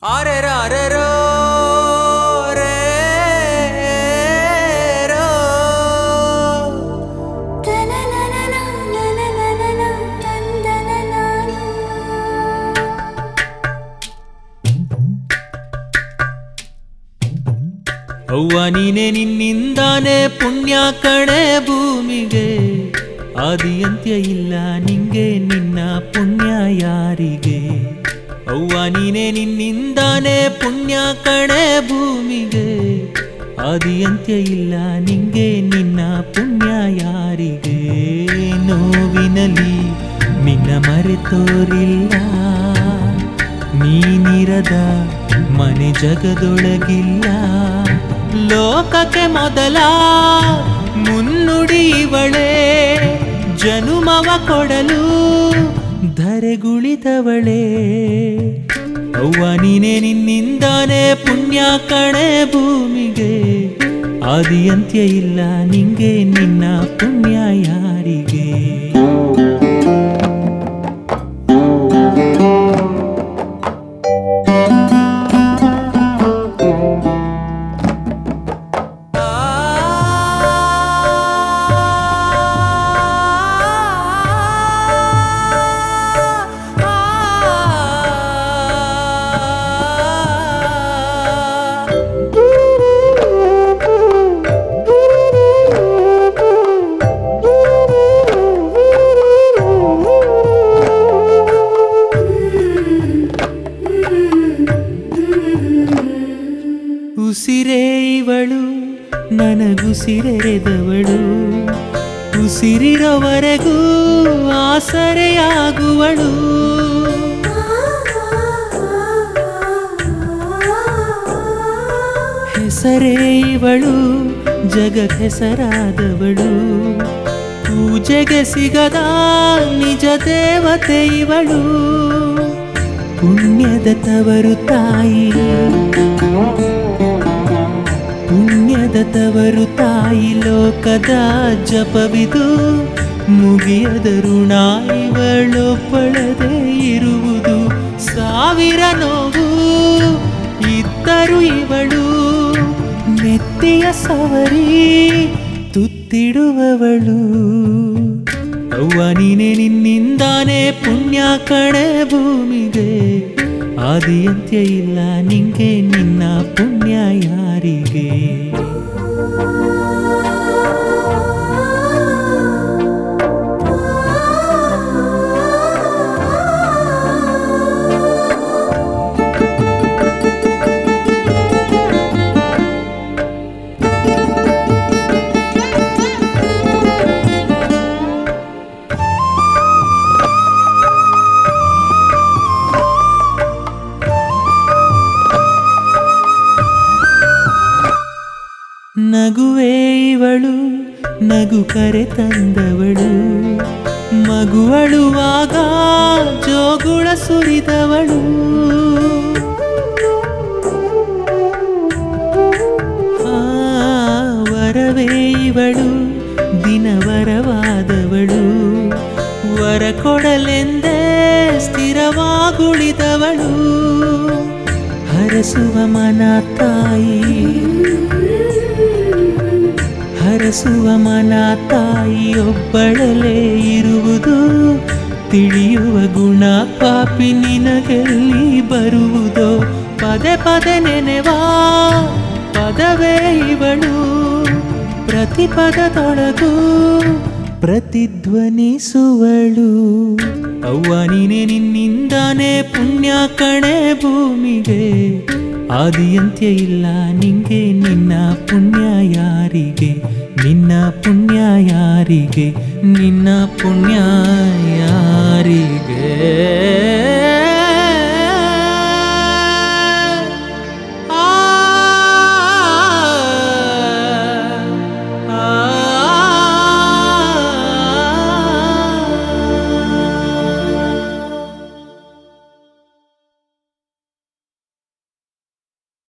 ಆರೆರ ಅರೆರೋ ರೇ ರೋ. ಅವ್ವ ನೀನೆ ನಿನ್ನಿಂದಾನೆ ಪುಣ್ಯ ಕಣೆ ಭೂಮಿಗೆ ಆದಿ ಅಂತ್ಯ ಇಲ್ಲ ನಿಂಗೆ ನಿನ್ನ ಪುಣ್ಯ ಯಾರಿಗೆ ಅವ್ವ ನೀನೆ ನಿನ್ನಿಂದಾನೆ ಪುಣ್ಯ ಕಣೆ ಭೂಮಿಗೆ ಆದಿ ಅಂತ್ಯ ಇಲ್ಲ ನಿಂಗೆ ನಿನ್ನ ಪುಣ್ಯ ಯಾರಿಗೆ ನೋವಿನಲಿ ನಿನ್ನ ಮರೆತೋರಿಲ್ಲ ನೀನಿರದ ಮನೆ ಜಗದೊಳಗಿಲ್ಲ ಲೋಕಕ್ಕೆ ಮೊದಲ ಮುನ್ನುಡಿಯವಳೆ ಜನುಮವ ಕೊಡಲು ಧರೆಗುಳಿದವಳೆ ಅವ್ವ ನೀನೆ ನಿನ್ನಿಂದಾನೆ ಪುಣ್ಯ ಕಣೆ ಭೂಮಿಗೆ ಆದಿ ಅಂತ್ಯ ಇಲ್ಲ ನಿಂಗೆ ನಿನ್ನ ಪುಣ್ಯ ಯಾರಿಗೆ ಉಸಿರೇ ಇವಳು ನನಗುಸಿರೆರೆದವಳು ಉಸಿರಿರವರೆಗೂ ಆಸರೆಯಾಗುವಳು ಹೆಸರೇ ಇವಳು ಜಗತ್ ಹೆಸರಾದವಳು ಪೂಜೆಗೆ ಸಿಗದ ನಿಜ ದೇವತೆ ಇವಳು ಪುಣ್ಯದ ತವರು ತಾಯಿ ಪುಣ್ಯದ ತವರು ತಾಯಿ ಲೋಕದ ಜಪವಿದು ಮುಗಿಯದ ಋಣ ಇವಳೊಬ್ಬಳದೇ ಇರುವುದು ಸಾವಿರ ನೋವು ಇದ್ದರು ಇವಳು ನೆತ್ತಿಯ ಸವರಿ ತುತ್ತಿಡುವವಳು ಅವ್ವ ನೀನೆ ನಿನ್ನಿಂದಾನೆ ಪುಣ್ಯ ಕಣೆ ಭೂಮಿಗೆ ಆದಿ ಅಂತ್ಯ ಇಲ್ಲ ನಿಂಗೆ ನಿನ್ನ ಪುಣ್ಯ ಯಾರಿಗೆ ನಗುವೇ ಇವಳು ನಗು ಕರೆ ತಂದವಳು ಮಗುವಳುವಾಗ ಜೋಗುಳ ಸುರಿದವಳು ಆ, ವರವೇ ಇವಳು ದಿನವರವಾದವಳು ವರ ಕೊಡಲೆಂದೇ ಸ್ಥಿರವಾಗುಳಿದವಳು ಹರಸುವ ಮನ ತಾಯಿ ಹರಸುವ ಮನ ತಾಯಿಯೊಬ್ಬಳಲೇ ಇರುವುದು ತಿಳಿಯುವ ಗುಣ ಪಾಪಿ ನಿನಗೆಲ್ಲಿ ಬರುವುದೋ ಪದೇ ಪದೇ ನೆನೆವಾ ಪದವೇ ಇವಳು ಪ್ರತಿ ಪದದೊಳಗೂ ಪ್ರತಿಧ್ವನಿಸುವಳು ಅವ್ವ ನೀನೆ ನಿನ್ನಿಂದಾನೆ ಪುಣ್ಯ ಕಣೆ ಭೂಮಿಗೆ ಆದಿ ಅಂತ್ಯ ಇಲ್ಲ ನಿಂಗೆ ನಿನ್ನ ಪುಣ್ಯ ಯಾರಿಗೆ ನಿನ್ನ ಪುಣ್ಯ ಯಾರಿಗೆ ನಿನ್ನ ಪುಣ್ಯ ಯಾರಿಗೆ